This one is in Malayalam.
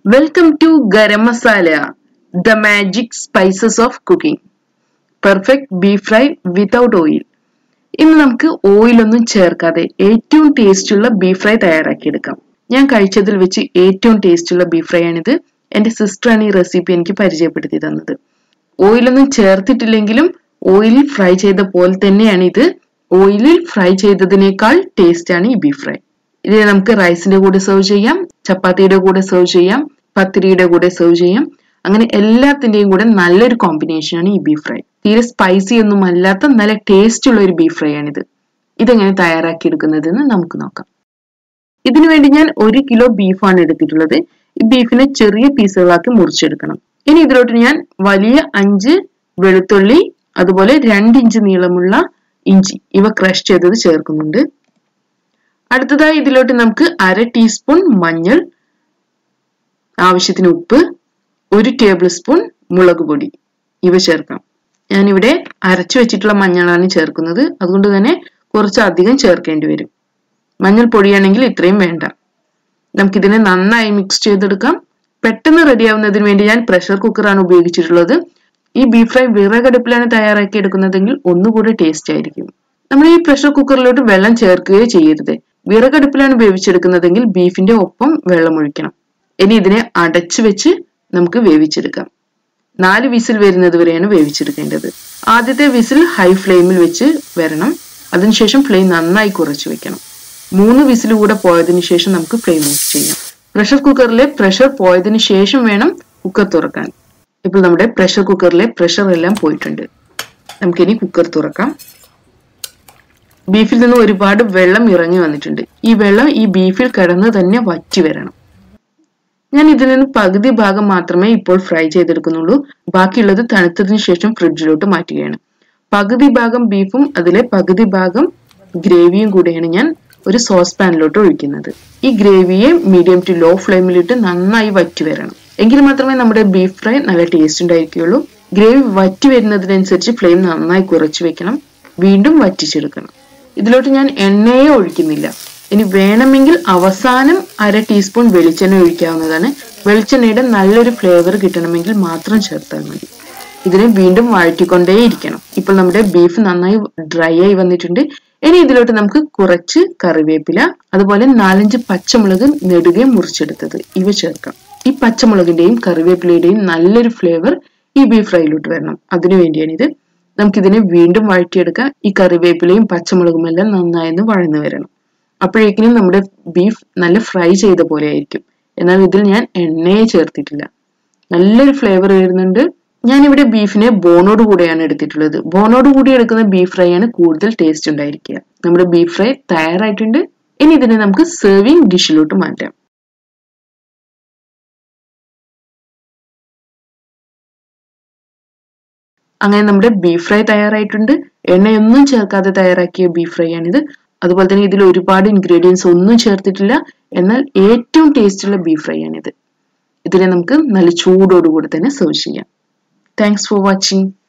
welcome to garam masala the magic spices of cooking perfect beef fry without oil ഇന്ന് നമുക്ക് ഓയിലൊന്നും ചേർക്കാതെ ഏറ്റവും ടേസ്റ്റുള്ള ബീഫ് ഫ്രൈ തയ്യാറാക്കിയെടുക്കാം ഞാൻ കഴിച്ചതിൽ വെച്ച് ഏറ്റവും ടേസ്റ്റുള്ള ബീഫ് ഫ്രൈ ആണിത് എന്റെ സിസ്റ്ററാണ് ഈ റെസിപ്പി എനിക്ക് പരിചയപ്പെടുത്തി തന്നത് ഓയിലൊന്നും ചേർത്തിട്ടില്ലെങ്കിലും ഓയിലിൽ ഫ്രൈ ചെയ്ത പോലെ തന്നെയാണ് ഇത് ഓയിലിൽ ഫ്രൈ ചെയ്തതിനേക്കാൾ ടേസ്റ്റ് ആണ് ഈ ബീഫ് ഫ്രൈ ഇത് നമുക്ക് റൈസിന്റെ കൂടെ സെർവ് ചെയ്യാം ചപ്പാത്തിയുടെ കൂടെ സെർവ് ചെയ്യാം പത്തിരിയുടെ കൂടെ സെർവ് ചെയ്യാം അങ്ങനെ എല്ലാത്തിന്റെയും കൂടെ നല്ലൊരു കോമ്പിനേഷൻ ആണ് ഈ ബീഫ് ഫ്രൈ തീരെ സ്പൈസി ഒന്നും അല്ലാത്ത നല്ല ടേസ്റ്റ് ഉള്ള ഒരു ബീഫ് ഫ്രൈ ആണിത് ഇതെങ്ങനെ തയ്യാറാക്കിയെടുക്കുന്നതെന്ന് നമുക്ക് നോക്കാം ഇതിനു വേണ്ടി ഞാൻ ഒരു കിലോ ബീഫാണ് എടുത്തിട്ടുള്ളത് ഈ ബീഫിനെ ചെറിയ പീസുകളാക്കി മുറിച്ചെടുക്കണം ഇനി ഇതിലോട്ട് ഞാൻ വലിയ അഞ്ച് വെളുത്തുള്ളി അതുപോലെ രണ്ട് ഇഞ്ച് നീളമുള്ള ഇഞ്ചി ഇവ ക്രഷ് ചെയ്തത് ചേർക്കുന്നുണ്ട് അടുത്തതായി ഇതിലോട്ട് നമുക്ക് അര ടീസ്പൂൺ മഞ്ഞൾ ആവശ്യത്തിന് ഉപ്പ് ഒരു ടേബിൾ സ്പൂൺ മുളക് പൊടി ഇവ ചേർക്കാം ഞാനിവിടെ അരച്ചു വെച്ചിട്ടുള്ള മഞ്ഞളാണ് ചേർക്കുന്നത് അതുകൊണ്ട് തന്നെ കുറച്ച് അധികം ചേർക്കേണ്ടി വരും മഞ്ഞൾ പൊടിയാണെങ്കിൽ ഇത്രയും വേണ്ട നമുക്കിതിനെ നന്നായി മിക്സ് ചെയ്തെടുക്കാം പെട്ടെന്ന് റെഡിയാവുന്നതിന് വേണ്ടി ഞാൻ പ്രഷർ കുക്കറാണ് ഉപയോഗിച്ചിട്ടുള്ളത് ഈ ബീഫ് ഫ്രൈ വിറകടുപ്പിലാണ് തയ്യാറാക്കി എടുക്കുന്നതെങ്കിൽ ഒന്നുകൂടെ ടേസ്റ്റ് ആയിരിക്കും നമ്മൾ ഈ പ്രഷർ കുക്കറിലോട്ട് വെള്ളം ചേർക്കുകയോ ചെയ്യരുത് വിറകടുപ്പിലാണ് വേവിച്ചെടുക്കുന്നതെങ്കിൽ ബീഫിന്റെ ഒപ്പം വെള്ളം ഒഴിക്കണം ഇനി ഇതിനെ അടച്ചു വെച്ച് നമുക്ക് വേവിച്ചെടുക്കാം നാല് വിസിൽ വരുന്നത് വരെയാണ് വേവിച്ചെടുക്കേണ്ടത് ആദ്യത്തെ വിസിൽ ഹൈ ഫ്ലെയിമിൽ വെച്ച് വരണം അതിനുശേഷം ഫ്ലെയിം നന്നായി കുറച്ച് വെക്കണം മൂന്ന് വിസിൽ കൂടെ പോയതിനു ശേഷം നമുക്ക് ഫ്ലെയിം ഓഫ് ചെയ്യാം പ്രഷർ കുക്കറിലെ പ്രഷർ പോയതിനു ശേഷം വേണം കുക്കർ തുറക്കാൻ ഇപ്പോൾ നമ്മുടെ പ്രഷർ കുക്കറിലെ പ്രഷർ എല്ലാം പോയിട്ടുണ്ട് നമുക്കിനി കുക്കർ തുറക്കാം ബീഫിൽ നിന്ന് ഒരുപാട് വെള്ളം ഇറങ്ങി വന്നിട്ടുണ്ട് ഈ വെള്ളം ഈ ബീഫിൽ കിടന്ന് തന്നെ വറ്റി വരണം ഞാൻ ഇതിൽ നിന്ന് പകുതി ഭാഗം മാത്രമേ ഇപ്പോൾ ഫ്രൈ ചെയ്തെടുക്കുന്നുള്ളൂ ബാക്കിയുള്ളത് തണുത്തതിന് ശേഷം ഫ്രിഡ്ജിലോട്ട് മാറ്റുകയാണ് പകുതി ഭാഗം ബീഫും അതിലെ പകുതി ഭാഗം ഗ്രേവിയും കൂടെയാണ് ഞാൻ ഒരു സോസ് പാനിലോട്ട് ഒഴിക്കുന്നത് ഈ ഗ്രേവിയെ മീഡിയം ടു ലോ ഫ്ലെയിമിലിട്ട് നന്നായി വറ്റി വരണം എങ്കിൽ മാത്രമേ നമ്മുടെ ബീഫ് ഫ്രൈ നല്ല ടേസ്റ്റ് ഉണ്ടായിരിക്കുള്ളൂ ഗ്രേവി വറ്റി വരുന്നതിനനുസരിച്ച് ഫ്ലെയിം നന്നായി കുറച്ച് വെക്കണം വീണ്ടും വറ്റിച്ചെടുക്കണം ഇതിലോട്ട് ഞാൻ എണ്ണയെ ഒഴിക്കുന്നില്ല ഇനി വേണമെങ്കിൽ അവസാനം അര ടീസ്പൂൺ വെളിച്ചെണ്ണ ഒഴിക്കാവുന്നതാണ് വെളിച്ചെണ്ണയുടെ നല്ലൊരു ഫ്ലേവർ കിട്ടണമെങ്കിൽ മാത്രം ചേർത്താൽ മതി ഇതിനെ വീണ്ടും വഴറ്റിക്കൊണ്ടേയിരിക്കണം ഇപ്പോൾ നമ്മുടെ ബീഫ് നന്നായി ഡ്രൈ ആയി വന്നിട്ടുണ്ട് ഇനി ഇതിലോട്ട് നമുക്ക് കുറച്ച് കറിവേപ്പില അതുപോലെ നാലഞ്ച് പച്ചമുളക് നെടുകെ മുറിച്ചെടുത്തത് ഇവ ചേർക്കാം ഈ പച്ചമുളകിന്റെയും കറിവേപ്പിലയുടെയും നല്ലൊരു ഫ്ലേവർ ഈ ബീഫ് ഫ്രൈയിലോട്ട് വരണം അതിനു വേണ്ടിയാണ് ഇത് നമുക്കിതിനെ വീണ്ടും വഴറ്റിയെടുക്കാം ഈ കറിവേപ്പിലയും പച്ചമുളകും എല്ലാം നന്നായി വഴന്നു വരണം അപ്പോഴേക്കിനും നമ്മുടെ ബീഫ് നല്ല ഫ്രൈ ചെയ്ത പോലെ ആയിരിക്കും എന്നാൽ ഇതിൽ ഞാൻ എണ്ണയെ ചേർത്തിട്ടില്ല നല്ലൊരു ഫ്ലേവർ വരുന്നുണ്ട് ഞാൻ ഇവിടെ ബീഫിനെ ബോണോട് കൂടെയാണ് എടുത്തിട്ടുള്ളത് ബോണോട് കൂടി എടുക്കുന്ന ബീഫ് ഫ്രൈ ആണ് കൂടുതൽ ടേസ്റ്റ് ഉണ്ടായിരിക്കുക നമ്മുടെ ബീഫ് ഫ്രൈ തയ്യാറായിട്ടുണ്ട് ഇനി ഇതിനെ നമുക്ക് സെർവിങ് ഡിഷിലോട്ട് മാറ്റാം അങ്ങനെ നമ്മുടെ ബീഫ് ഫ്രൈ തയ്യാറായിട്ടുണ്ട് എണ്ണയൊന്നും ചേർക്കാതെ തയ്യാറാക്കിയ ബീഫ് ഫ്രൈ ആണിത് അതുപോലെ തന്നെ ഇതിൽ ഒരുപാട് ഇൻഗ്രീഡിയൻസ് ഒന്നും ചേർത്തിട്ടില്ല എന്നാൽ ഏറ്റവും ടേസ്റ്റുള്ള ബീഫ് ഫ്രൈ ആണിത് ഇതിനെ നമുക്ക് നല്ല ചൂടോടുകൂടി തന്നെ സെർവ് ചെയ്യാം താങ്ക്സ് ഫോർ വാച്ചിങ്